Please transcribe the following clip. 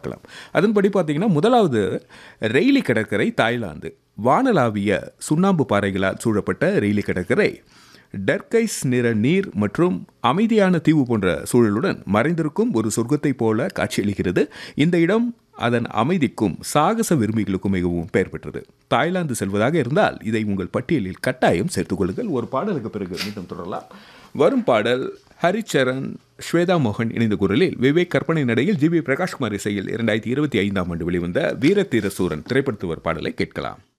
பார்க்கலாம் அதன்படி பார்த்தீங்கன்னா முதலாவது ரெய்லி கடற்கரை தாய்லாந்து வானளாவிய சுண்ணாம்பு பாறைகளால் சூழப்பட்ட ரெய்லி கடற்கரை டர்கைஸ் நிற நீர் மற்றும் அமைதியான தீவு போன்ற சூழலுடன் மறைந்திருக்கும் ஒரு சொர்க்கத்தைப் போல காட்சியளிக்கிறது இந்த இடம் அதன் அமைதிக்கும் சாகச விரும்பிகளுக்கும் மிகவும் பெயர் பெற்றது தாய்லாந்து செல்வதாக இருந்தால் இதை உங்கள் பட்டியலில் கட்டாயம் சேர்த்துக் கொள்ளுங்கள் ஒரு பாடலுக்கு பிறகு மீண்டும் தொடரலாம் வரும் பாடல் ஹரிச்சரண் ஸ்வேதா மோகன் இணைந்த குரலில் விவேக் கற்பனை நடையில் ஜி வி பிரகாஷ்குமார் இசையில் இரண்டாயிரத்தி இருபத்தி ஐந்தாம் ஆண்டு வெளிவந்த வீரத்தீர சூரன் திரைப்படத்துவர் பாடலை கேட்கலாம்